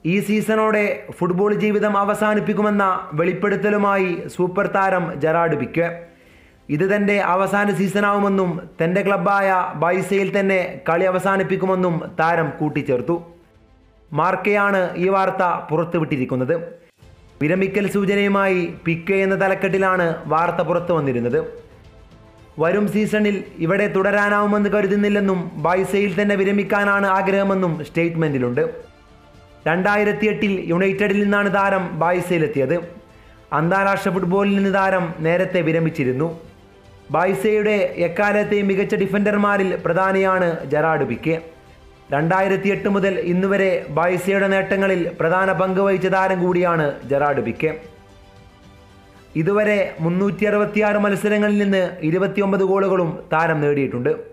ഈ സീസണോടെ ഫുട്ബോൾ ജീവിതം അവസാനിപ്പിക്കുമെന്ന വെളിപ്പെടുത്തലുമായി സൂപ്പർ താരം ജെറാഡ് പിക്ക് ഇത് തൻ്റെ അവസാന സീസണാവുമെന്നും തൻ്റെ ക്ലബ്ബായ ബൈസയിൽ തന്നെ കളി അവസാനിപ്പിക്കുമെന്നും താരം കൂട്ടിച്ചേർത്തു മാർക്കയാണ് ഈ വാർത്ത പുറത്തുവിട്ടിരിക്കുന്നത് വിരമിക്കൽ സൂചനയുമായി പിക്കെ എന്ന തലക്കെട്ടിലാണ് വാർത്ത പുറത്തു വന്നിരുന്നത് വരും സീസണിൽ ഇവിടെ തുടരാനാവുമെന്ന് കരുതുന്നില്ലെന്നും ബൈസയിൽ തന്നെ വിരമിക്കാനാണ് ആഗ്രഹമെന്നും സ്റ്റേറ്റ്മെന്റിലുണ്ട് രണ്ടായിരത്തി എട്ടിൽ യുണൈറ്റഡിൽ നിന്നാണ് താരം ബായ്സയിലെത്തിയത് അന്താരാഷ്ട്ര ഫുട്ബോളിൽ നിന്ന് താരം നേരത്തെ വിരമിച്ചിരുന്നു ബായ്സയുടെ എക്കാലത്തെയും മികച്ച ഡിഫൻഡർമാരിൽ പ്രധാനിയാണ് ജെറാഡ് പിക്കെ രണ്ടായിരത്തി എട്ട് മുതൽ ഇന്നുവരെ ബായ്സയുടെ നേട്ടങ്ങളിൽ പ്രധാന പങ്ക് വഹിച്ച താരം കൂടിയാണ് ജെറാഡ് പിക്കെ ഇതുവരെ മുന്നൂറ്റി അറുപത്തിയാറ് മത്സരങ്ങളിൽ നിന്ന് ഇരുപത്തിയൊമ്പത് ഗോളുകളും താരം നേടിയിട്ടുണ്ട്